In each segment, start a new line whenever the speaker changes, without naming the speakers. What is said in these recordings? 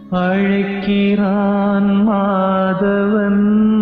அழைக்கிறான் மாதவன்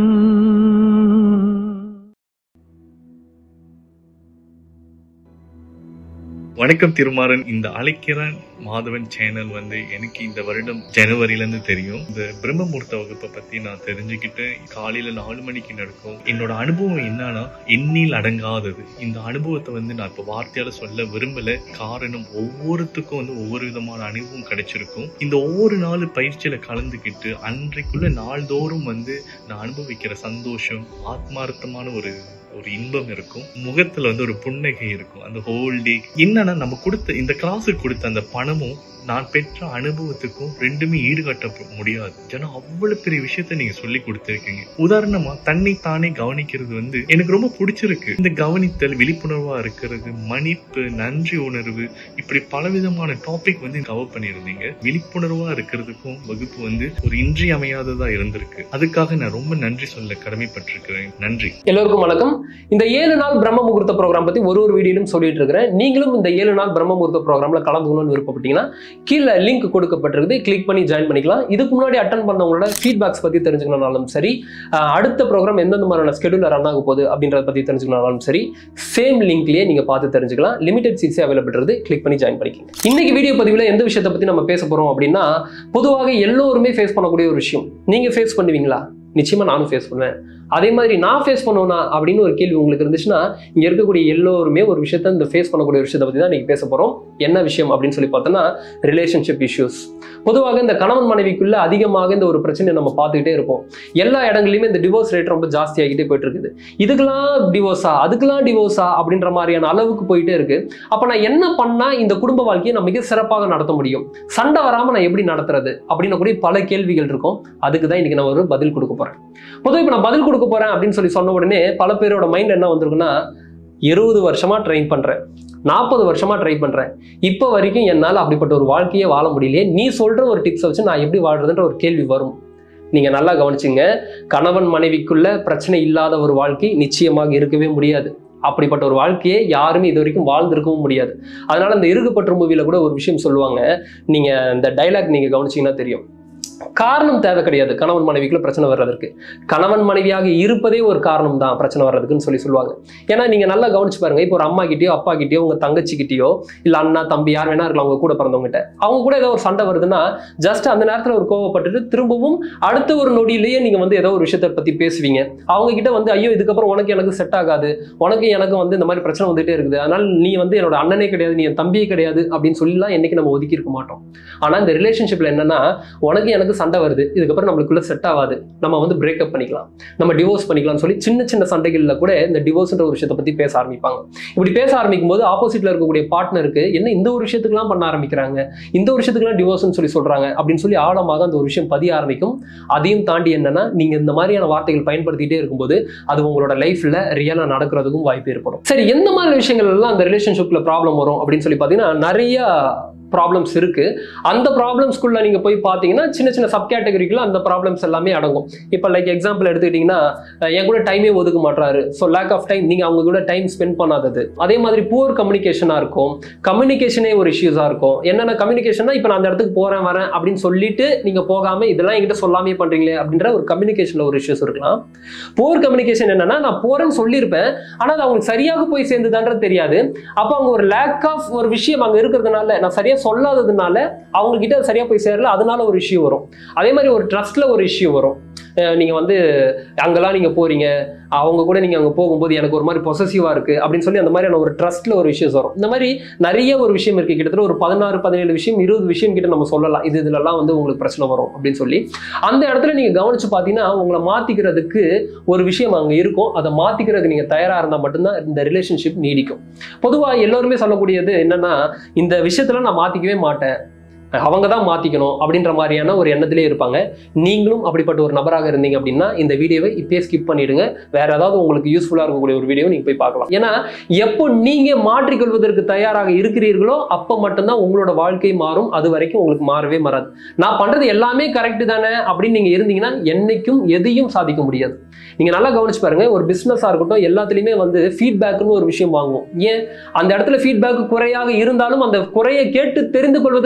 வணக்கம் திருமாறன் இந்த அழைக்கிறான் மாதவன் சேனல் வந்து எனக்கு இந்த வருடம் ஜனவரில இருந்து தெரியும் இந்த பிரம்மமுகூர்த்த வகுப்பை பத்தி நான் தெரிஞ்சுக்கிட்டு காலையில நாலு மணிக்கு நடக்கும் என்னோட அனுபவம் என்னன்னா எண்ணில் அடங்காதது இந்த அனுபவத்தை வந்து நான் இப்ப வார்த்தையால சொல்ல விரும்பல காரணம் ஒவ்வொருத்துக்கும் வந்து ஒவ்வொரு விதமான அனுபவம் கிடைச்சிருக்கும் இந்த ஒவ்வொரு நாள் பயிற்சியில கலந்துக்கிட்டு அன்றைக்குள்ள நாள்தோறும் வந்து நான் அனுபவிக்கிற சந்தோஷம் ஆத்மார்த்தமான ஒரு ஒரு இன்பம் இருக்கும் முகத்துல வந்து ஒரு புன்னகை இருக்கும் அந்த ஹோல் டே என்னன்னா நம்ம கொடுத்த இந்த கிளாஸுக்கு கொடுத்த அந்த பணமும் நான் பெற்ற அனுபவத்துக்கும் ரெண்டுமே ஈடுகட்ட முடியாது ஏன்னா அவ்வளவு பெரிய விஷயத்த நீங்க சொல்லி கொடுத்துருக்கீங்க உதாரணமா தன்னை தானே கவனிக்கிறது வந்து எனக்கு ரொம்ப பிடிச்சிருக்கு இந்த கவனித்தல் விழிப்புணர்வா இருக்கிறது மன்னிப்பு நன்றி உணர்வு இப்படி பலவிதமான டாபிக் வந்து கவர் பண்ணியிருந்தீங்க விழிப்புணர்வா இருக்கிறதுக்கும் வகுப்பு வந்து ஒரு இன்றியமையாததா இருந்திருக்கு அதுக்காக நான் ரொம்ப நன்றி சொல்ல கடமைப்பட்டிருக்கிறேன் நன்றி
எல்லோருக்கும் வணக்கம் இந்த ஏழு நாள் பிரம்ம முகூர்த்த ப்ரோக்ராம் பத்தி ஒரு ஒரு வீடியோலும் சொல்லிட்டு இருக்கிறேன் நீங்களும் இந்த ஏழு நாள் பிரம்ம முகூர்த்த ப்ரோக்ராம்ல கலந்துக்கணும்னு விருப்பப்பட்டீங்கன்னா கீழே லிங்க் கொடுக்கப்பட்டிருக்குது கிளிக் பண்ணி ஜாயின் பண்ணிக்கலாம் இதுக்கு முன்னாடி அட்டன் பண்ணவங்களோட ஃபீட்பேக்ஸ் பத்தி தெரிஞ்சுக்கணும்னாலும் சரி அஹ் அடுத்த ப்ரோக்ராம் எந்தெந்த மாதிரியான ஸ்கெடியூல் ரன் ஆக போகுது அப்படின்றத பத்தி தெரிஞ்சுக்கணும்னாலும் சரி சேம் லிங்க்லயே நீங்க பார்த்து தெரிஞ்சுக்கலாம் லிமிடெட் சீட்ஸே அவைலபிள் இருக்குது கிளிக் பண்ணி ஜாயின் பண்ணிக்கங்க இன்னைக்கு வீடியோ பதிவில் எந்த விஷயத்தை பத்தி நம்ம பேச போறோம் அப்படின்னா பொதுவாக எல்லோருமே ஃபேஸ் பண்ணக்கூடிய ஒரு விஷயம் நீங்க ஃபேஸ் பண்ணுவீங்களா நிச்சயமா நானும் ஃபேஸ் பண்ணுவேன் அதே மாதிரி நான் ஃபேஸ் பண்ணுவேனா அப்படின்னு ஒரு கேள்வி உங்களுக்கு இருந்துச்சுன்னா இங்க இருக்கக்கூடிய எல்லோருமே ஒரு விஷயத்த இந்த ஃபேஸ் பண்ணக்கூடிய ஒரு விஷயத்தை பத்தி தான் இன்னைக்கு பேச போறோம் என்ன விஷயம் அப்படின்னு சொல்லி பார்த்தோம்னா ரிலேஷன்ஷிப் இஷ்யூஸ் பொதுவாக இந்த கணவன் மனைவிக்குள்ள அதிகமாக இந்த ஒரு பிரச்சனையை நம்ம பார்த்துக்கிட்டே இருப்போம் எல்லா இடங்கள்லையுமே இந்த டிவோர்ஸ் ரேட் ரொம்ப ஜாஸ்தி ஆகிட்டே போயிட்டு இருக்குது இதுக்கெல்லாம் டிவோர்ஸா அதுக்கெல்லாம் டிவோர்ஸா அப்படின்ற மாதிரியான அளவுக்கு போயிட்டே இருக்கு அப்ப நான் என்ன பண்ணா இந்த குடும்ப வாழ்க்கையை நான் மிக சிறப்பாக நடத்த முடியும் சண்டை வராம நான் எப்படி நடத்துறது அப்படின்னு கூட பல கேள்விகள் இருக்கும் அதுக்கு தான் இன்னைக்கு நான் ஒரு பதில் கொடுக்க போறேன் பொதுவாக இப்போ நான் பதில் கொடுக்க போறேன் அப்படின்னு சொல்லி சொன்ன உடனே பல பேரோட மைண்ட் என்ன வந்திருக்குன்னா இருபது வருஷமா ட்ரெயின் பண்றேன் நாற்பது வருஷமா ட்ரை பண்றேன் இப்போ வரைக்கும் என்னால் அப்படிப்பட்ட ஒரு வாழ்க்கையே வாழ முடியலையே நீ சொல்ற ஒரு டிப்ஸை வச்சு நான் எப்படி வாழ்றதுன்ற ஒரு கேள்வி வரும் நீங்க நல்லா கவனிச்சுங்க கணவன் மனைவிக்குள்ள பிரச்சனை இல்லாத ஒரு வாழ்க்கை நிச்சயமாக இருக்கவே முடியாது அப்படிப்பட்ட ஒரு வாழ்க்கையை யாருமே இது வரைக்கும் வாழ்ந்திருக்கவும் முடியாது அதனால இந்த இருகுப்பற்று மூவில கூட ஒரு விஷயம் சொல்லுவாங்க நீங்க இந்த டைலாக் நீங்க கவனிச்சீங்கன்னா தெரியும் காரணம் தேவை கிடையாது கணவன் மனைவிக்குள்ள பிரச்சனை வர்றதுக்கு கணவன் மனைவியாக இருப்பதே ஒரு காரணம் தான் பிரச்சனை வர்றதுக்குன்னு சொல்லி சொல்லுவாங்க ஏன்னா நீங்க நல்லா கவனிச்சு பாருங்க இப்போ ஒரு அம்மா கிட்டயோ அப்பா கிட்டயோ உங்க தங்கச்சி கிட்டயோ இல்ல அண்ணா தம்பி யார் வேணா இருக்கலாம் அவங்க கூட பிறந்தவங்க கிட்ட அவங்க கூட ஏதோ ஒரு சண்டை வருதுன்னா ஜஸ்ட் அந்த நேரத்துல ஒரு கோவப்பட்டுட்டு திரும்பவும் அடுத்த ஒரு நொடியிலேயே நீங்க வந்து ஏதோ ஒரு விஷயத்தை பத்தி பேசுவீங்க அவங்க கிட்ட வந்து ஐயோ இதுக்கப்புறம் உனக்கு எனக்கு செட் ஆகாது உனக்கு எனக்கு வந்து இந்த மாதிரி பிரச்சனை வந்துட்டே இருக்குது அதனால நீ வந்து என்னோட அண்ணனே கிடையாது நீ என் தம்பியே கிடையாது அப்படின்னு சொல்லிலாம் என்னைக்கு நம்ம ஒதுக்கி இருக்க மாட்டோம் ஆனா இந்த ரிலேஷன்ஷிப்ல என்னன்னா உனக்கு எனக்கு சண்டை வருது இதுக்கப்புறம் நம்மளுக்குள்ள செட் ஆகாது நம்ம வந்து பிரேக்கப் பண்ணிக்கலாம் நம்ம டிவோர்ஸ் பண்ணிக்கலாம்னு சொல்லி சின்ன சின்ன சண்டைகள்ல கூட இந்த டிவோர்ஸ்ன்ற ஒரு விஷயத்தை பத்தி பேச ஆரம்பிப்பாங்க இப்படி பேச ஆரம்பிக்கும் போது ஆப்போசிட்ல இருக்கக்கூடிய பார்ட்னருக்கு என்ன இந்த ஒரு விஷயத்துக்குலாம் பண்ண ஆரம்பிக்கிறாங்க இந்த ஒரு விஷயத்துக்குலாம் டிவோர்ஸ்னு சொல்லி சொல்றாங்க அப்படின்னு சொல்லி ஆழமாக அந்த ஒரு விஷயம் பதிய ஆரம்பிக்கும் அதையும் தாண்டி என்னன்னா நீங்க இந்த மாதிரியான வார்த்தைகள் பயன்படுத்திட்டே இருக்கும்போது அது உங்களோட லைஃப்ல ரியலா நடக்கிறதுக்கும் வாய்ப்பு ஏற்படும் சரி எந்த மாதிரி விஷயங்கள் எல்லாம் அந்த ரிலேஷன்ஷிப்ல ப்ராப்ளம் வரும் அப்படின்னு சொல்லி பார்த்தீங்கன்னா நிறைய ப்ராப்ளம்ஸ் இருக்கு அந்த ப்ராப்ளம்ஸ்குள்ள நீங்க போய் பார்த்தீங்கன்னா சின்ன சின்ன சப் கேட்டகரிக்குள்ள அந்த ப்ராப்ளம்ஸ் எல்லாமே அடங்கும் இப்போ லைக் எக்ஸாம்பிள் எடுத்துக்கிட்டிங்கன்னா அஹ் என் கூட டைமே ஒதுக்க மாட்டாரு ஸோ லேக் ஆஃப் டைம் நீங்க அவங்க கூட டைம் ஸ்பெண்ட் பண்ணாதது அதே மாதிரி புவர் கம்யூனிகேஷனாக இருக்கும் கம்யூனிகேஷனே ஒரு இஷ்யூஸாக இருக்கும் என்னென்ன கம்யூனிகேஷன்னா இப்போ நான் அந்த இடத்துக்கு போறேன் வரேன் அப்படின்னு சொல்லிட்டு நீங்க போகாம இதெல்லாம் என்கிட்ட சொல்லாமே பண்றீங்களே அப்படின்ற ஒரு கம்யூனிகேஷன்ல ஒரு இஷ்யூஸ் இருக்கலாம் புவர் கம்யூனிகேஷன் என்னன்னா நான் போறேன்னு சொல்லியிருப்பேன் ஆனால் அது அவங்களுக்கு சரியாக போய் சேர்ந்துதான்றது தெரியாது அப்போ அவங்க ஒரு லேக் ஆஃப் ஒரு விஷயம் அங்கே இருக்கிறதுனால நான் சரியா சொல்லாததுனால அவங்க கிட்ட அது சரியா போய் சேரல அதனால ஒரு இஷ்யூ வரும் அதே மாதிரி ஒரு ட்ரஸ்ட்ல ஒரு இஷ்யூ வரும் அஹ் நீங்க வந்து அங்கெல்லாம் நீங்க போறீங்க அவங்க கூட நீங்க அங்க போகும்போது எனக்கு ஒரு மாதிரி பொசசிவா இருக்கு அப்படின்னு சொல்லி அந்த மாதிரியான ஒரு ட்ரஸ்ட்ல ஒரு இஷ்யூஸ் வரும் இந்த மாதிரி நிறைய ஒரு விஷயம் இருக்கு கிட்டத்தட்ட ஒரு பதினாறு பதினேழு விஷயம் இருபது விஷயம் கிட்ட நம்ம சொல்லலாம் இது இதுலலாம் வந்து உங்களுக்கு பிரச்சனை வரும் அப்படின்னு சொல்லி அந்த இடத்துல நீங்க கவனிச்சு பார்த்தீங்கன்னா உங்களை மாத்திக்கிறதுக்கு ஒரு விஷயம் அங்க இருக்கும் அதை மாத்திக்கிறதுக்கு நீங்க தயாரா இருந்தா மட்டும்தான் இந்த ரிலேஷன்ஷிப் நீடிக்கும் பொதுவா எல்லோருமே சொல்லக்கூடியது என்னன்னா இந்த விஷயத்துல நான் மாத்திக்கவே மாட்டேன் அவங்க தான் மாத்திக்கணும் அப்படின்ற மாதிரியான ஒரு எண்ணத்திலே இருப்பாங்க நீங்களும் அப்படிப்பட்ட ஒரு நபராக இருந்தீங்க அப்படின்னா இந்த வீடியோவை இப்பயே ஸ்கிப் பண்ணிடுங்க வேற ஏதாவது உங்களுக்கு யூஸ்ஃபுல்லா இருக்கக்கூடிய ஒரு வீடியோ நீங்க போய் பார்க்கலாம் ஏன்னா எப்போ நீங்க மாற்றிக்கொள்வதற்கு தயாராக இருக்கிறீர்களோ அப்போ மட்டும்தான் உங்களோட வாழ்க்கை மாறும் அது வரைக்கும் உங்களுக்கு மாறவே மாறாது நான் பண்றது எல்லாமே கரெக்ட் தானே அப்படின்னு நீங்க இருந்தீங்கன்னா என்னைக்கும் எதையும் சாதிக்க முடியாது நீங்க நல்லா கவனிச்சு பாருங்க ஒரு பிசினஸா இருக்கட்டும் எல்லாத்துலயுமே வந்து ஃபீட்பேக்னு ஒரு விஷயம் வாங்குவோம் ஏன் அந்த இடத்துல ஃபீட்பேக் குறையாக இருந்தாலும் அந்த குறையை கேட்டு தெரிந்து கொள்வதற்கு தயாராக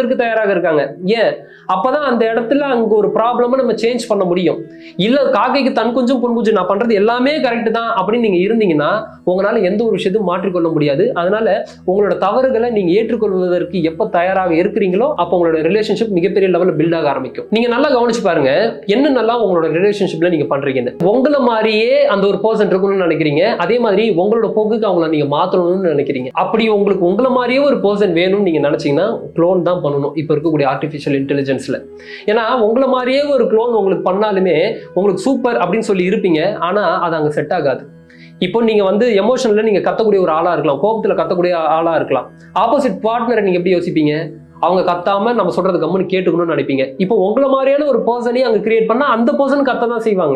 தயாராக இருக்காங்க ஏன் அப்பதான் அந்த இடத்துல அங்க ஒரு ப்ராப்ளமை நம்ம சேஞ்ச் பண்ண முடியும் இல்ல காக்கைக்கு தன் குஞ்சும் பொன் குஞ்சும் நான் பண்றது எல்லாமே கரெக்ட் தான் அப்படின்னு நீங்க இருந்தீங்கன்னா உங்களால எந்த ஒரு விஷயத்தையும் மாற்றிக்கொள்ள முடியாது அதனால உங்களோட தவறுகளை நீங்க ஏற்றுக்கொள்வதற்கு எப்ப தயாராக இருக்கிறீங்களோ அப்போ உங்களோட ரிலேஷன்ஷிப் மிகப்பெரிய லெவலில் பில்ட் ஆக ஆரம்பிக்கும் நீங்க நல்லா கவனிச்சு பாருங்க என்னென்னலாம் உங்களோட ரிலேஷன்ஷிப்ல நீங்க பண்றீங்கன்னு உங்களை மாதிரியே அந்த ஒரு பர்சன் இருக்கணும்னு நினைக்கிறீங்க அதே மாதிரி உங்களோட போக்குக்கு அவங்கள நீங்க மாத்தணும்னு நினைக்கிறீங்க அப்படி உங்களுக்கு உங்களை மாதிரியே ஒரு பர்சன் வேணும்னு நீங்க நினைச்சீங்கன்னா க்ளோன் தான் பண்ணணும் இப்போ இருக்கக்கூடிய ஆர்டிஃபிஷியல் இன்டெலிஜென்ஸ்ல ஏன்னா உங்களை மாதிரியே ஒரு க்ளோன் உங்களுக்கு பண்ணாலுமே உங்களுக்கு சூப்பர் அப்படின்னு சொல்லி இருப்பீங்க ஆனா அது அங்க செட் ஆகாது இப்போ நீங்க வந்து எமோஷன்ல நீங்க கத்தக்கூடிய ஒரு ஆளா இருக்கலாம் கோபத்துல கத்தக்கூடிய ஆளா இருக்கலாம் ஆப்போசிட் பார்ட்னரை நீங்க எப்படி யோசிப்பீங்க அவங்க கத்தாம நம்ம சொல்றது கம்முன்னு கேட்டுக்கணும்னு நினைப்பீங்க இப்போ உங்களை மாதிரியான ஒரு பர்சனையும் அங்க கிரியேட் பண்ணா அந்த பர்சன் கத்த தான் செய்வாங்க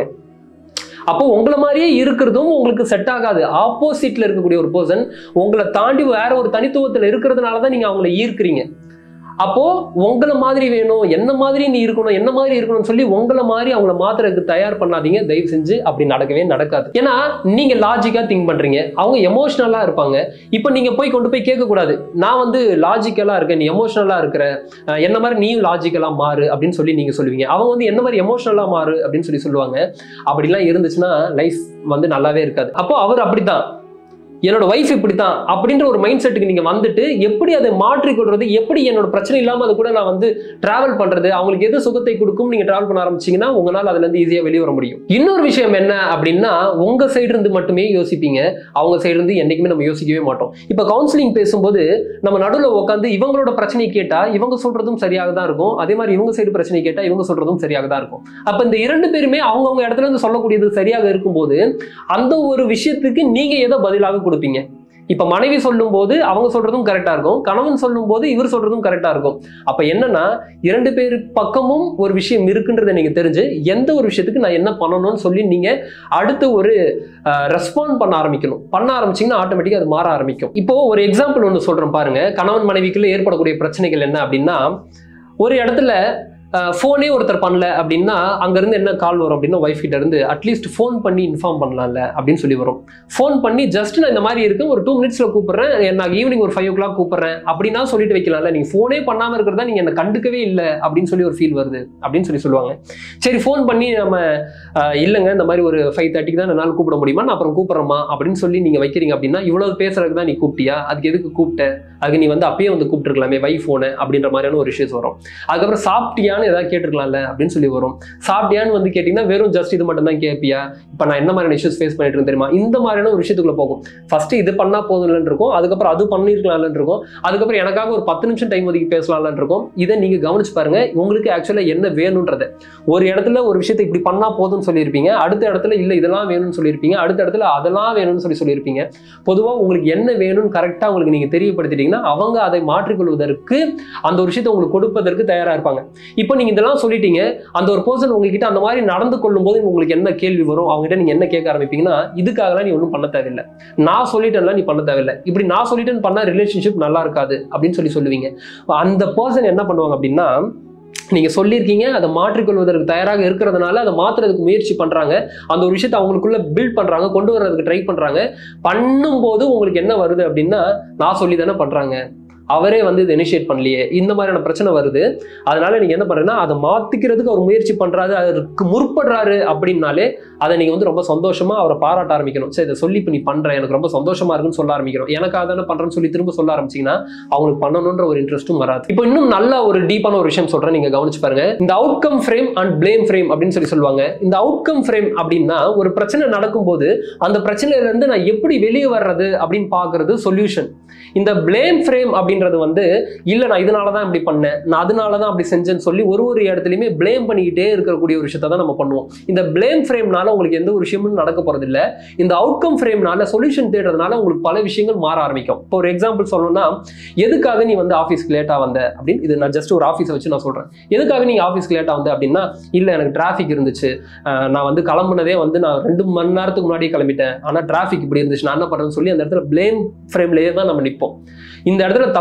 அப்போ உங்களை மாதிரியே இருக்கிறதும் உங்களுக்கு செட் ஆகாது ஆப்போசிட்ல இருக்கக்கூடிய ஒரு பர்சன் உங்களை தாண்டி வேற ஒரு தனித்துவத்துல இருக்கிறதுனால தான் நீங்க அவங்கள ஈர்க்கிறீங்க அப்போ உங்களை மாதிரி வேணும் என்ன மாதிரி நீ இருக்கணும் என்ன மாதிரி இருக்கணும்னு சொல்லி உங்களை மாதிரி அவங்கள மாத்துறதுக்கு தயார் பண்ணாதீங்க தயவு செஞ்சு அப்படி நடக்கவே நடக்காது ஏன்னா நீங்க லாஜிக்கா திங்க் பண்றீங்க அவங்க எமோஷனலா இருப்பாங்க இப்போ நீங்க போய் கொண்டு போய் கேட்க கூடாது நான் வந்து லாஜிக்கலா இருக்கேன் நீ எமோஷனலா இருக்கிற அஹ் என்ன மாதிரி நீயும் லாஜிக்கலா மாறு அப்படின்னு சொல்லி நீங்க சொல்லுவீங்க அவங்க வந்து என்ன மாதிரி எமோஷனலா மாறு அப்படின்னு சொல்லி சொல்லுவாங்க அப்படிலாம் இருந்துச்சுன்னா லைஃப் வந்து நல்லாவே இருக்காது அப்போ அவர் அப்படித்தான் என்னோட ஒய்ஃப் இப்படித்தான் அப்படின்ற ஒரு மைண்ட் செட்டுக்கு நீங்க வந்துட்டு எப்படி அதை மாற்றிக்கொள்றது எப்படி என்னோட பிரச்சனை இல்லாம அது கூட நான் வந்து டிராவல் பண்றது அவங்களுக்கு எது சுகத்தை கொடுக்கும் நீங்க டிராவல் பண்ண ஆரம்பிச்சீங்கன்னா உங்களால் அதுல இருந்து ஈஸியா வெளியே வர முடியும் இன்னொரு விஷயம் என்ன அப்படின்னா உங்க சைடு இருந்து மட்டுமே யோசிப்பீங்க அவங்க சைடு இருந்து என்னைக்குமே நம்ம யோசிக்கவே மாட்டோம் இப்ப கவுன்சிலிங் பேசும்போது நம்ம நடுவில் உட்காந்து இவங்களோட பிரச்சனை கேட்டா இவங்க சொல்றதும் சரியாக தான் இருக்கும் அதே மாதிரி இவங்க சைடு பிரச்சனை கேட்டா இவங்க சொல்றதும் சரியாக தான் இருக்கும் அப்ப இந்த இரண்டு பேருமே அவங்கவுங்க இடத்துல இருந்து சொல்லக்கூடியது சரியாக இருக்கும்போது அந்த ஒரு விஷயத்துக்கு நீங்க எதை பதிலாக கொடுப்பீங்க இப்ப மனைவி சொல்லும் போது அவங்க சொல்றதும் கரெக்டா இருக்கும் கணவன் சொல்லும் போது இவர் சொல்றதும் கரெக்டா இருக்கும் அப்ப என்னன்னா இரண்டு பேர் பக்கமும் ஒரு விஷயம் இருக்குன்றதை நீங்க தெரிஞ்சு எந்த ஒரு விஷயத்துக்கு நான் என்ன பண்ணணும்னு சொல்லி நீங்க அடுத்து ஒரு ரெஸ்பாண்ட் பண்ண ஆரம்பிக்கணும் பண்ண ஆரம்பிச்சீங்கன்னா ஆட்டோமேட்டிக்கா அது மாற ஆரம்பிக்கும் இப்போ ஒரு எக்ஸாம்பிள் ஒன்று சொல்றேன் பாருங்க கணவன் மனைவிக்குள்ள ஏற்படக்கூடிய பிரச்சனைகள் என்ன அப்படின்னா ஒரு இடத்துல ஃபோனே ஒருத்தர் பண்ணல அப்படின்னா அங்கேருந்து என்ன கால் வரும் அப்படின்னா ஒய்ஃப் கிட்ட இருந்து அட்லீஸ்ட் ஃபோன் பண்ணி இன்ஃபார்ம் பண்ணலாம்ல அப்படின்னு சொல்லி வரும் ஃபோன் பண்ணி ஜஸ்ட் நான் இந்த மாதிரி இருக்கு ஒரு டூ மினிட்ஸில் கூப்பிட்றேன் நான் ஈவினிங் ஒரு ஃபைவ் ஓ கிளாக் கூப்பிட்றேன் அப்படின்னா சொல்லிட்டு வைக்கலாம்ல நீங்கள் ஃபோனே பண்ணாமல் இருக்கிறதா நீங்கள் என்னை கண்டுக்கவே இல்லை அப்படின்னு சொல்லி ஒரு ஃபீல் வருது அப்படின்னு சொல்லி சொல்லுவாங்க சரி ஃபோன் பண்ணி நம்ம அஹ், இல்லைங்க இந்த மாதிரி ஒரு ஃபைவ் தேர்ட்டிக்கு தான் என்னால் கூப்பிட முடியுமா நான் அப்புறம் கூப்பிட்றேம்மா அப்படின்னு சொல்லி நீங்கள் வைக்கிறீங்க அப்படின்னா இவ்வளவு பேசுறதுக்கு தான் நீ கூப்பிட்டியா அதுக்கு எதுக்கு கூப்பிட்ட அதுக்கு நீ வந்து அப்பயே வந்து கூப்பிட்டுருக்கலாமே வை ஃபோனு அப்படின்ற மாதிரியான ஒரு இஷ்யூஸ் வரும் அதுக்கப்புறம் சாப்பிட்டியான்னு ஏதாவது கேட்டிருக்கலாம்ல அப்படின்னு சொல்லி வரும் சாப்பிட்டியான்னு வந்து கேட்டிங்கன்னா வெறும் ஜஸ்ட் இது மட்டும் தான் கேட்பியா இப்போ நான் என்ன மாதிரியான இஷ்யூஸ் ஃபேஸ் பண்ணிட்டு இருக்கேன் தெரியுமா இந்த மாதிரியான ஒரு விஷயத்துக்குள்ள போகும் ஃபர்ஸ்ட் இது பண்ணா போதும்லன்னு இருக்கும் அதுக்கப்புறம் அது பண்ணிருக்கலாம்லன்னு இருக்கும் அதுக்கப்புறம் எனக்காக ஒரு பத்து நிமிஷம் டைம் ஒதுக்கி பேசலாம்லன்னு இருக்கும் இதை நீங்க கவனிச்சு பாருங்க உங்களுக்கு ஆக்சுவலாக என்ன வேணுன்றதை ஒரு இடத்துல ஒரு விஷயத்தை இப்படி பண்ணா போதும்னு சொல்லியிருப்பீங்க அடுத்த இடத்துல இல்லை இதெல்லாம் வேணும்னு சொல்லியிருப்பீங்க அடுத்த இடத்துல அதெல்லாம் வேணும்னு சொல்லி சொல்லியிருப்பீங்க பொதுவாக உங்களுக்கு என்ன வேணும்னு கரெக்டாக உங்களுக்கு நீங்கள் தெரியப்படுத்திட்டீங்கன்னா அவங்க அதை மாற்றிக்கொள்வதற்கு அந்த ஒரு விஷயத்தை உங்களுக்கு கொடுப்பதற்கு தயாராக இருப்பாங்க இப்போ நீங்கள் இதெல்லாம் சொல்லிட்டீங்க அந்த ஒரு பர்சன் உங்ககிட்ட அந்த மாதிரி நடந்து கொள்ளும்போது உங்களுக்கு என்ன கேள்வி வரும் அவங்ககிட்ட நீங்கள் என்ன கேட்க ஆரம்பிப்பீங்கன்னா இதுக்காகலாம் நீ ஒன்றும் பண்ண தேவையில்லை நான் சொல்லிட்டேன்லாம் நீ பண்ண தேவையில்லை இப்படி நான் சொல்லிட்டேன்னு பண்ணால் ரிலேஷன்ஷிப் நல்லா இருக்காது அப்படின்னு சொல்லி சொல்லுவீங்க அந்த பர்சன் என்ன பண்ணுவாங்க அப்படின்னா நீங்க சொல்லியிருக்கீங்க அதை மாற்றிக்கொள்வதற்கு தயாராக இருக்கிறதுனால அதை மாத்துறதுக்கு முயற்சி பண்றாங்க அந்த ஒரு விஷயத்தை அவங்களுக்குள்ள பில்ட் பண்றாங்க கொண்டு வர்றதுக்கு ட்ரை பண்றாங்க பண்ணும்போது உங்களுக்கு என்ன வருது அப்படின்னா நான் சொல்லி தானே பண்றாங்க அவரே வந்து இதை இனிஷியேட் பண்ணலையே இந்த மாதிரியான பிரச்சனை வருது அதனால நீங்க என்ன பண்றீங்கன்னா அதை மாத்திக்கிறதுக்கு அவர் முயற்சி பண்றாரு அதற்கு முற்படுறாரு அப்படின்னாலே அதை நீங்க வந்து ரொம்ப சந்தோஷமா அவரை பாராட்ட ஆரம்பிக்கணும் சரி இதை சொல்லி இப்போ நீ பண்ற எனக்கு ரொம்ப சந்தோஷமா இருக்குன்னு சொல்ல ஆரம்பிக்கணும் எனக்காக தானே பண்றேன்னு சொல்லி திரும்ப சொல்ல ஆரம்பிச்சீங்கன்னா அவங்களுக்கு பண்ணணுன்ற ஒரு இன்ட்ரெஸ்ட்டும் வராது இப்போ இன்னும் நல்ல ஒரு டீப்பான ஒரு விஷயம் சொல்றேன் நீங்க கவனிச்சு பாருங்க இந்த outcome frame and blame frame அப்படின்னு சொல்லி சொல்லுவாங்க இந்த அவுட்கம் ஃப்ரேம் அப்படின்னா ஒரு பிரச்சனை நடக்கும்போது அந்த பிரச்சனையில இருந்து நான் எப்படி வெளியே வர்றது அப்படின்னு பாக்குறது சொல்யூஷன் இந்த பிளேம் ஃப்ரேம் அப்படின்றது வந்து இல்ல நான் இதனால தான் இப்படி பண்ணேன் நான் அதனால தான் அப்படி செஞ்சேன்னு சொல்லி ஒரு ஒரு இடத்துலையுமே ப்ளேம் பண்ணிக்கிட்டே இருக்கக்கூடிய ஒரு விஷயத்தை தான் நம்ம பண்ணுவோம் இந்த ப்ளேம் ஃப்ரேம்னால உங்களுக்கு எந்த ஒரு விஷயமும் நடக்க போறது இல்ல இந்த அவுட்கம் ஃப்ரேம்னால சொல்யூஷன் தேடுறதுனால உங்களுக்கு பல விஷயங்கள் மாற ஆரம்பிக்கும் இப்போ ஒரு எக்ஸாம்பிள் சொல்லணும்னா எதுக்காக நீ வந்து ஆஃபீஸ்க்கு லேட்டாக வந்த அப்படின்னு இது நான் ஜஸ்ட் ஒரு ஆஃபீஸை வச்சு நான் சொல்றேன் எதுக்காக நீ ஆஃபீஸ்க்கு லேட்டாக வந்த அப்படின்னா இல்லை எனக்கு டிராஃபிக் இருந்துச்சு அஹ் நான் வந்து கிளம்புனதே வந்து நான் ரெண்டு மணி நேரத்துக்கு முன்னாடியே கிளம்பிட்டேன் ஆனால் டிராஃபிக் இப்படி இருந்துச்சு நான் என்ன பண்ணுறேன்னு சொல்லி அந்த இடத்துல ப்ளேம் ஃப்ரேம்லேயே தான் நம்ம நிற்போம் இந்த இடத்துல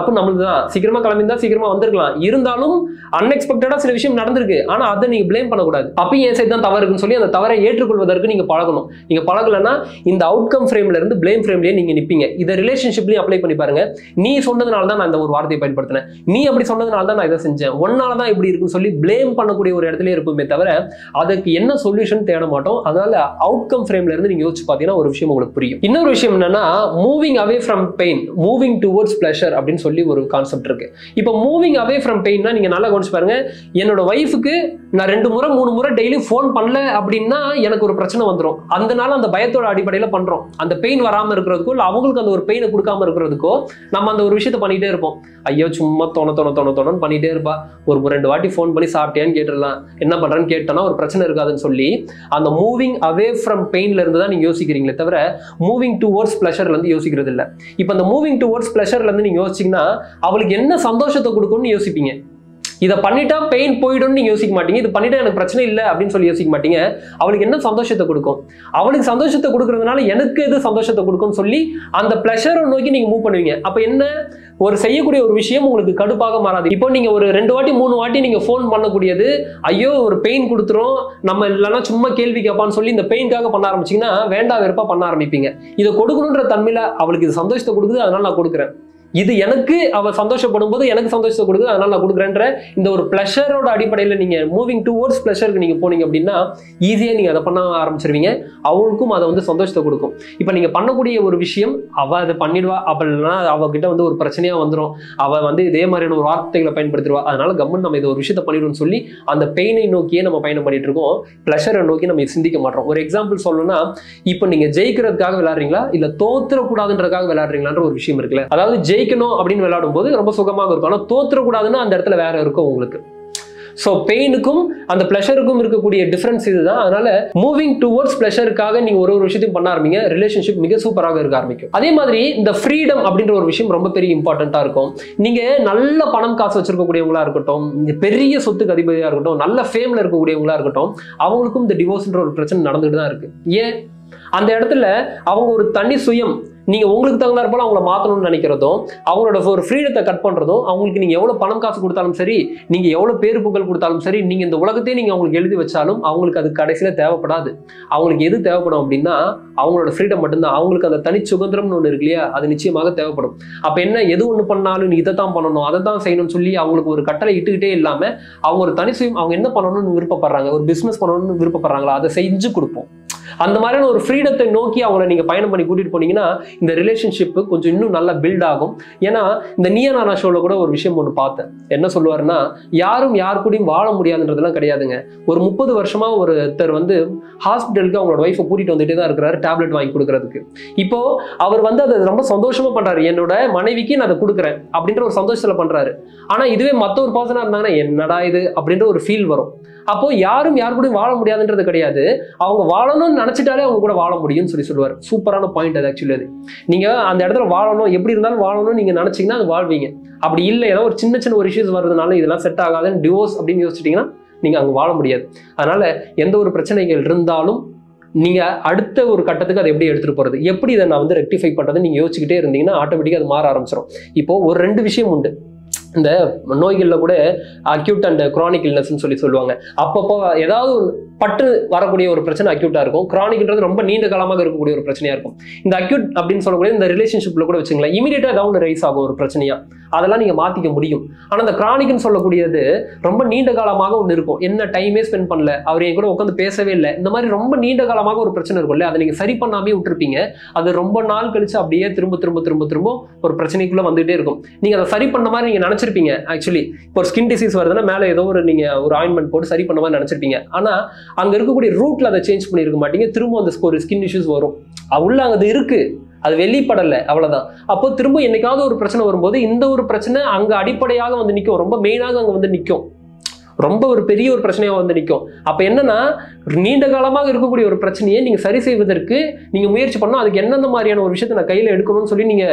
தப்பு நம்மளுக்கு தான் சீக்கிரமா கிளம்பியிருந்தா சீக்கிரமா வந்திருக்கலாம் இருந்தாலும் அன்எக்ஸ்பெக்டடா சில விஷயம் நடந்திருக்கு ஆனா அதை நீங்க ப்ளேம் பண்ணக்கூடாது அப்பயும் என் சைடு தான் தவறு இருக்குன்னு சொல்லி அந்த தவறை ஏற்றுக்கொள்வதற்கு நீங்க பழகணும் நீங்க பழகலன்னா இந்த அவுட்கம் ஃப்ரேம்ல இருந்து ப்ளேம் ஃப்ரேம்லயே நீங்க நிப்பீங்க இதை ரிலேஷன்ஷிப்லயும் அப்ளை பண்ணி பாருங்க நீ சொன்னதுனால தான் நான் இந்த ஒரு வார்த்தையை பயன்படுத்தினேன் நீ அப்படி சொன்னதுனால தான் நான் இதை செஞ்சேன் ஒன்னால தான் இப்படி இருக்குன்னு சொல்லி ப்ளேம் பண்ணக்கூடிய ஒரு இடத்துல இருப்போமே தவிர அதுக்கு என்ன சொல்யூஷன் தேட மாட்டோம் அதனால அவுட்கம் ஃப்ரேம்ல இருந்து நீங்க யோசிச்சு பார்த்தீங்கன்னா ஒரு விஷயம் உங்களுக்கு புரியும் இன்னொரு விஷயம் என்னன்னா moving away from pain moving towards pleasure அப்படின்னு சொல்லி ஒரு கான்செப்ட் இருக்கு இப்போ மூவிங் அவே ஃப்ரம் பெயின்னா நீங்க நல்லா கவனிச்சு பாருங்க என்னோட ஒய்ஃபுக்கு நான் ரெண்டு முறை மூணு முறை டெய்லி ஃபோன் பண்ணல அப்படின்னா எனக்கு ஒரு பிரச்சனை வந்துடும் அதனால அந்த பயத்தோட அடிப்படையில் பண்றோம் அந்த பெயின் வராம இருக்கிறதுக்கோ இல்லை அவங்களுக்கு அந்த ஒரு பெயினை கொடுக்காம இருக்கிறதுக்கோ நம்ம அந்த ஒரு விஷயத்த பண்ணிட்டே இருப்போம் ஐயோ சும்மா தோண தோண தோண தோணன்னு பண்ணிட்டே இருப்பா ஒரு ரெண்டு வாட்டி ஃபோன் பண்ணி சாப்பிட்டியான்னு கேட்டுடலாம் என்ன பண்றேன்னு கேட்டோன்னா ஒரு பிரச்சனை இருக்காதுன்னு சொல்லி அந்த மூவிங் அவே ஃப்ரம் பெயின்ல இருந்து தான் நீங்க யோசிக்கிறீங்களே தவிர மூவிங் டுவோர்ட்ஸ் பிளஷர்ல இருந்து யோசிக்கிறது இல்ல இப்போ அந்த மூவிங் டுவோர்ட்ஸ் பிளஷர்ல இருந்து நீங்க யோசிச்சீங்கன்னா அவளுக்கு என்ன சந்தோஷத்தை கொடுக்கும்னு யோசிப்பீங்க இதை பண்ணிட்டா பெயின் போயிடும்னு நீங்க யோசிக்க மாட்டீங்க இது பண்ணிட்டா எனக்கு பிரச்சனை இல்லை அப்படின்னு சொல்லி யோசிக்க மாட்டீங்க அவளுக்கு என்ன சந்தோஷத்தை கொடுக்கும் அவளுக்கு சந்தோஷத்தை கொடுக்கறதுனால எனக்கு எது சந்தோஷத்தை கொடுக்கும்னு சொல்லி அந்த பிளஷரை நோக்கி நீங்க மூவ் பண்ணுவீங்க அப்ப என்ன ஒரு செய்யக்கூடிய ஒரு விஷயம் உங்களுக்கு கடுப்பாக மாறாது இப்போ நீங்க ஒரு ரெண்டு வாட்டி மூணு வாட்டி நீங்க ஃபோன் பண்ணக்கூடியது ஐயோ ஒரு பெயின் கொடுத்துரும் நம்ம இல்லைன்னா சும்மா கேள்வி கேட்பான்னு சொல்லி இந்த பெயின்காக பண்ண ஆரம்பிச்சீங்கன்னா வேண்டா வெறுப்பா பண்ண ஆரம்பிப்பீங்க இதை கொடுக்கணுன்ற தன்மையில அவளுக்கு இது சந்தோஷத்தை கொடுக்குது அதனால நான் கொடுக்குறேன் இது எனக்கு அவ சந்தோஷப்படும் போது எனக்கு சந்தோஷத்தை கொடுக்குது அதனால நான் கொடுக்குறேன்ற இந்த ஒரு பிளஷரோட அடிப்படையில் நீங்க மூவிங் டுவோர்ட்ஸ் பிளஷருக்கு நீங்க போனீங்க அப்படின்னா ஈஸியாக நீங்க அதை பண்ண ஆரம்பிச்சிருவீங்க அவங்களுக்கும் அதை வந்து சந்தோஷத்தை கொடுக்கும் இப்போ நீங்க பண்ணக்கூடிய ஒரு விஷயம் அவ அதை பண்ணிடுவா அப்படின்னா அவகிட்ட வந்து ஒரு பிரச்சனையா வந்துடும் அவ வந்து இதே மாதிரியான ஒரு வார்த்தைகளை பயன்படுத்திடுவா அதனால கம்மன் நம்ம இதை ஒரு விஷயத்தை பண்ணிடுவோம்னு சொல்லி அந்த பெயினை நோக்கியே நம்ம பயணம் பண்ணிட்டு இருக்கோம் பிளஷரை நோக்கி நம்ம சிந்திக்க மாட்டோம் ஒரு எக்ஸாம்பிள் சொல்லணும்னா இப்போ நீங்க ஜெயிக்கிறதுக்காக விளையாடுறீங்களா இல்ல தோத்துறக்கூடாதுன்றதுக்காக விளையாடுறீங்களான்ற ஒரு விஷயம் இருக்குல்ல அதாவது ஜெயிக்கணும் அப்படின்னு விளையாடும் போது ரொம்ப சுகமாக இருக்கும் ஆனா தோத்துறக்கூடாதுன்னா அந்த இடத்துல வேற இருக்கும் உங்களுக்கு ஸோ பெயினுக்கும் அந்த ப்ளஷருக்கும் இருக்கக்கூடிய டிஃபரன்ஸ் இதுதான் அதனால மூவிங் டுவர்ட்ஸ் ப்ளஷருக்காக நீங்க ஒரு ஒரு விஷயத்தையும் பண்ண ஆரம்பிங்க ரிலேஷன்ஷிப் மிக சூப்பராக இருக்க ஆரம்பிக்கும் அதே மாதிரி இந்த ஃப்ரீடம் அப்படின்ற ஒரு விஷயம் ரொம்ப பெரிய இம்பார்ட்டண்டா இருக்கும் நீங்க நல்ல பணம் காசு வச்சிருக்கக்கூடியவங்களா இருக்கட்டும் இந்த பெரிய சொத்துக்கு அதிபதியா இருக்கட்டும் நல்ல ஃபேம்ல இருக்கக்கூடியவங்களா இருக்கட்டும் அவங்களுக்கும் இந்த டிவோர்ஸ்ன்ற ஒரு பிரச்சனை நடந்துட்டு தான் இருக்கு ஏன் அந்த இடத்துல அவங்க ஒரு தனி சுயம் நீங்க உங்களுக்கு தகுந்தாற் போல அவங்கள மாத்தணும்னு நினைக்கிறதும் அவங்களோட ஒரு ஃப்ரீடத்தை கட் பண்றதும் அவங்களுக்கு நீங்க எவ்வளவு பணம் காசு கொடுத்தாலும் சரி நீங்க எவ்வளவு பேரு புகழ் கொடுத்தாலும் சரி நீங்க இந்த உலகத்தையே நீங்க அவங்களுக்கு எழுதி வச்சாலும் அவங்களுக்கு அது கடைசியில தேவைப்படாது அவங்களுக்கு எது தேவைப்படும் அப்படின்னா அவங்களோட ஃப்ரீடம் மட்டும்தான் அவங்களுக்கு அந்த தனி சுதந்திரம்னு ஒன்று இருக்கு இல்லையா அது நிச்சயமாக தேவைப்படும் அப்ப என்ன எது ஒன்று பண்ணாலும் நீ இதை தான் பண்ணணும் அதை தான் செய்யணும்னு சொல்லி அவங்களுக்கு ஒரு கட்டளை இட்டுக்கிட்டே இல்லாம அவங்க ஒரு தனி சுயம் அவங்க என்ன பண்ணணும்னு விருப்பப்படுறாங்க ஒரு பிசினஸ் பண்ணணும்னு விருப்பப்படுறாங்களா அதை செஞ்சு கொடுப்போம் அந்த மாதிரியான ஒரு ஃப்ரீடத்தை நோக்கி அவங்கள நீங்க பயணம் பண்ணி கூட்டிட்டு போனீங்கன்னா இந்த ரிலேஷன்ஷிப் கொஞ்சம் இன்னும் நல்லா பில்ட் ஆகும் ஏன்னா இந்த நீயா நானா ஷோல கூட ஒரு விஷயம் ஒன்று பார்த்தேன் என்ன சொல்லுவாருன்னா யாரும் யார் கூடயும் வாழ முடியாதுன்றதெல்லாம் கிடையாதுங்க ஒரு முப்பது வருஷமா ஒருத்தர் வந்து ஹாஸ்பிட்டலுக்கு அவங்களோட ஒய்ஃபை கூட்டிட்டு வந்துட்டே தான் இருக்கிறாரு டேப்லெட் வாங்கி கொடுக்கறதுக்கு இப்போ அவர் வந்து அதை ரொம்ப சந்தோஷமா பண்றாரு என்னோட மனைவிக்கு நான் அதை கொடுக்குறேன் அப்படின்ற ஒரு சந்தோஷத்துல பண்றாரு ஆனா இதுவே மத்த ஒரு பர்சனா இருந்தாங்கன்னா என்னடா இது அப்படின்ற ஒரு ஃபீல் வரும் அப்போ யாரும் யார் கூடயும் வாழ முடியாதுன்றது கிடையாது அவங்க வாழணும்னு நினைச்சிட்டாலே அவங்க கூட வாழ முடியும்னு சொல்லி சொல்லுவார் சூப்பரான பாயிண்ட் அது ஆக்சுவலி அது நீங்க அந்த இடத்துல வாழணும் எப்படி இருந்தாலும் வாழணும்னு நீங்க நினைச்சீங்கன்னா அது வாழ்வீங்க அப்படி இல்லை ஏதோ ஒரு சின்ன சின்ன ஒரு இஷ்யூஸ் வர்றதுனால இதெல்லாம் செட் ஆகாதுன்னு டிவோர்ஸ் அப்படின்னு யோசிச்சிட்டீங்கன்னா நீங்க அங்க வாழ முடியாது அதனால எந்த ஒரு பிரச்சனைகள் இருந்தாலும் நீங்க அடுத்த ஒரு கட்டத்துக்கு அதை எப்படி எடுத்துட்டு போறது எப்படி இதை நான் வந்து ரெக்டிஃபை பண்றது நீங்க யோசிச்சுக்கிட்டே இருந்தீங்கன்னா ஆட்டோமேட்டிக்கா அது மாற ஆரம்பிச்சிடும் இப்போ ஒரு ரெண்டு விஷயம் உண்டு இந்த நோய்களில் கூட அக்யூட் அண்ட் குரானிக் இல்னஸ்ன்னு சொல்லி சொல்லுவாங்க அப்பப்போ ஏதாவது ஒரு பட்டு வரக்கூடிய ஒரு பிரச்சனை அக்யூட்டா இருக்கும் கிரானிக்ன்றது ரொம்ப நீண்ட காலமாக இருக்கக்கூடிய ஒரு பிரச்சனையா இருக்கும் இந்த அக்யூட் அப்படின்னு சொல்லக்கூடிய இந்த ரிலேஷன்ஷிப்ல கூட வச்சுங்களேன் இமீடியட்டா ஏதாவது ஒன்று ரைஸ் ஆகும் ஒரு பிரச்சனையா அதெல்லாம் நீங்க மாத்திக்க முடியும் ஆனா இந்த கிரானிக்னு சொல்லக்கூடியது ரொம்ப நீண்ட காலமாக ஒன்று இருக்கும் என்ன டைமே ஸ்பெண்ட் பண்ணல அவர் என் கூட உட்காந்து பேசவே இல்லை இந்த மாதிரி ரொம்ப நீண்ட காலமாக ஒரு பிரச்சனை இருக்கும்ல அதை நீங்க சரி பண்ணாமே விட்டுருப்பீங்க அது ரொம்ப நாள் கழிச்சு அப்படியே திரும்ப திரும்ப திரும்ப திரும்ப ஒரு பிரச்சனைக்குள்ள வந்துகிட்டே இருக்கும் நீங்க அதை சரி பண்ண மாதிரி நீங்க நினைச்சிருப்பீங்க ஆக்சுவலி இப்போ ஒரு ஸ்கின் டிசீஸ் வருதுன்னா மேலே ஏதோ ஒரு நீங்க ஒரு ஆயின்மெண்ட் போட்டு சரி பண்ண மாதிரி நினைச்சிருப்பீங்க ஆனா அங்க இருக்கக்கூடிய ரூட்ல அதை சேஞ்ச் பண்ணிருக்க மாட்டீங்க திரும்ப அந்த ஒரு ஸ்கின் இஷ்யூஸ் வரும் அது உள்ள அங்க அது இருக்கு அது வெளிப்படலை அவ்வளவுதான் அப்போ திரும்ப என்னைக்காவது ஒரு பிரச்சனை வரும்போது இந்த ஒரு பிரச்சனை அங்க அடிப்படையாக வந்து நிற்கும் ரொம்ப மெயினாக அங்க வந்து நிற்கும் ரொம்ப ஒரு பெரிய ஒரு பிரச்சனையாக வந்து நிற்கும் அப்போ என்னன்னா நீண்ட காலமாக இருக்கக்கூடிய ஒரு பிரச்சனையை நீங்க சரி செய்வதற்கு நீங்க முயற்சி பண்ணா அதுக்கு எந்தெந்த மாதிரியான ஒரு விஷயத்தை நான் கையில எடுக்கணும்னு சொல்லி நீங்க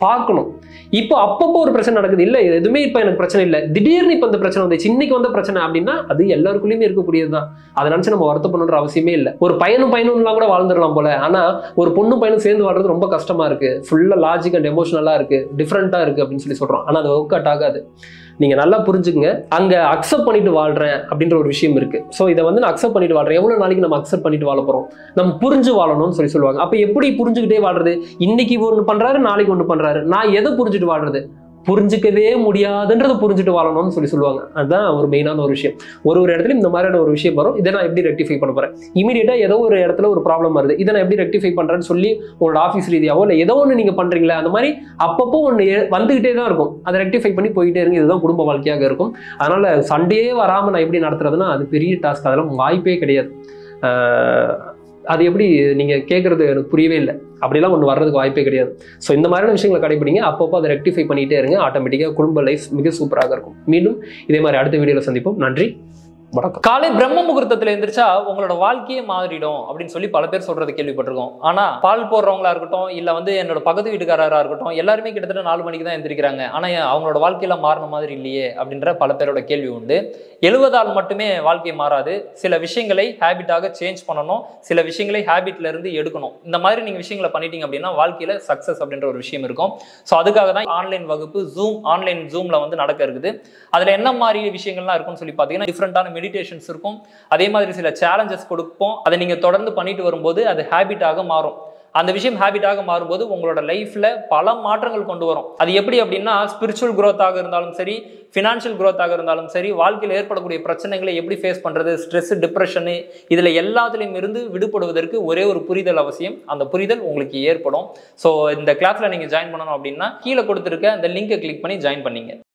பார்க்கணும் இப்போ அப்பப்போ ஒரு பிரச்சனை நடக்குது இல்லை எதுவுமே இப்போ எனக்கு பிரச்சனை இல்லை திடீர்னு இப்போ இந்த பிரச்சனை வந்துச்சு இன்னைக்கு வந்த பிரச்சனை அப்படின்னா அது எல்லாருக்குள்ளயுமே இருக்கக்கூடியது தான் அதை நினச்சி நம்ம வருத்தப்படணுன்ற அவசியமே இல்லை ஒரு பையனும் பையனும்லாம் கூட வாழ்ந்துடலாம் போல ஆனா ஒரு பொண்ணும் பையனும் சேர்ந்து வாழ்றது ரொம்ப கஷ்டமா இருக்கு ஃபுல்லா லாஜிக் அண்ட் எமோஷனலா இருக்கு டிஃப்ரெண்டா இருக்கு அப்படின்னு சொல்லி சொல்றோம் ஆனா அது ஒர்க் அவுட் ஆகாது நீங்க நல்லா புரிஞ்சுக்குங்க அங்க அக்செப்ட் பண்ணிட்டு வாழ்றேன் அப்படின்ற ஒரு விஷயம் இருக்கு ஸோ இதை வந்து நான் அக்செப்ட் பண்ணிட்டு வாழ்றேன் எவ்வளவு நாளைக்கு நம்ம அக்செப்ட் பண்ணிட்டு வாழ போறோம் நம்ம புரிஞ்சு வாழணும்னு சொல்லி சொல்லுவாங்க அப்ப எப்படி புரிஞ்சுக்கிட்டே வாழ்றது இன்னைக்கு ஒன்று பண்றாரு நாளைக்கு ஒன்று பண்றாரு நான் எதை புரிஞ்சுட்டு வாழ்றது புரிஞ்சுக்கவே முடியாதுன்றதை புரிஞ்சுட்டு வாழணும்னு சொல்லி சொல்லுவாங்க அதுதான் ஒரு மெயினான ஒரு விஷயம் ஒரு ஒரு இடத்துல இந்த மாதிரியான ஒரு விஷயம் வரும் இதை நான் எப்படி ரெக்டிஃபை பண்ண போறேன் இமீடியட்டா ஏதோ ஒரு இடத்துல ஒரு ப்ராப்ளம் வருது இதை நான் எப்படி ரெக்டிஃபை பண்றேன்னு சொல்லி உங்களோட ஆஃபீஸ் ரீதியாவோ இல்லை ஏதோ ஒன்று நீங்க பண்றீங்களா அந்த மாதிரி அப்பப்போ ஒன்று வந்துகிட்டே தான் இருக்கும் அதை ரெக்டிஃபை பண்ணி போயிட்டே இருங்க இதுதான் குடும்ப வாழ்க்கையாக இருக்கும் அதனால சண்டே வராம நான் எப்படி நடத்துறதுன்னா அது பெரிய டாஸ்க் அதெல்லாம் வாய்ப்பே கிடையாது ஆஹ் அது எப்படி நீங்க கேட்கறது எனக்கு புரியவே இல்லை அப்படிலாம் ஒன்று வர்றதுக்கு வாய்ப்பே கிடையாது ஸோ இந்த மாதிரியான விஷயங்களை கடைபிடிங்க அப்பப்போ அதை ரெக்டிஃபை பண்ணிட்டே இருங்க ஆட்டோமேட்டிக்காக குடும்ப லைஃப் மிக சூப்பராக இருக்கும் மீண்டும் இதே மாதிரி அடுத்த வீடியோவில் சந்திப்போம் நன்றி வணக்கம்
காலை பிரம்ம முகூர்த்தத்துல எந்திரிச்சா உங்களோட வாழ்க்கையே மாறிடும் அப்படின்னு சொல்லி பல பேர் சொல்றது கேள்விப்பட்டிருக்கோம் ஆனா பால் போடுறவங்களா இருக்கட்டும் இல்ல வந்து என்னோட பக்கத்து வீட்டுக்காரரா இருக்கட்டும் எல்லாருமே கிட்டத்தட்ட நாலு மணிக்கு தான் எந்திரிக்கிறாங்க ஆனா ஏன் அவங்களோட வாழ்க்கையில மாறின மாதிரி இல்லையே அப்படின்ற பல பேரோட கேள்வி உண்டு எழுவதால் மட்டுமே வாழ்க்கை மாறாது சில விஷயங்களை ஹேபிட்டாக சேஞ்ச் பண்ணணும் சில விஷயங்களை ஹேபிட்ல இருந்து எடுக்கணும் இந்த மாதிரி நீங்க விஷயங்களை பண்ணிட்டீங்க அப்படின்னா வாழ்க்கையில சக்சஸ் அப்படின்ற ஒரு விஷயம் இருக்கும் ஸோ அதுக்காக தான் ஆன்லைன் வகுப்பு ஜூம் ஆன்லைன் ஜூம்ல வந்து நடக்க இருக்குது அதுல என்ன மாதிரி விஷயங்கள்லாம் இருக்கும்னு சொல்லி பார்த்தீங்கன்னா டிஃப்ரெண்டான மெடிடேஷன்ஸ் இருக்கும் அதே மாதிரி சில சேலஞ்சஸ் கொடுப்போம் அதை நீங்க தொடர்ந்து பண்ணிட்டு வரும்போது அது ஹேபிட்டாக மாறும் அந்த விஷயம் ஹேபிட்டாக மாறும்போது உங்களோட லைஃப்ல பல மாற்றங்கள் கொண்டு வரும் அது எப்படி அப்படின்னா ஸ்பிரிச்சுவல் growth-ஆக இருந்தாலும் சரி ஃபினான்ஷியல் growth-ஆக இருந்தாலும் சரி வாழ்க்கையில் ஏற்படக்கூடிய பிரச்சனைகளை எப்படி ஃபேஸ் பண்றது ஸ்ட்ரெஸ் டிப்ரெஷனு இதுல எல்லாத்துலேயும் இருந்து விடுபடுவதற்கு ஒரே ஒரு புரிதல் அவசியம் அந்த புரிதல் உங்களுக்கு ஏற்படும் ஸோ இந்த கிளாஸ்ல நீங்க ஜாயின் பண்ணணும் அப்படின்னா கீழே கொடுத்துருக்க அந்த லிங்கை கிளிக் பண்ணி ஜாயின் பண்ணீங்க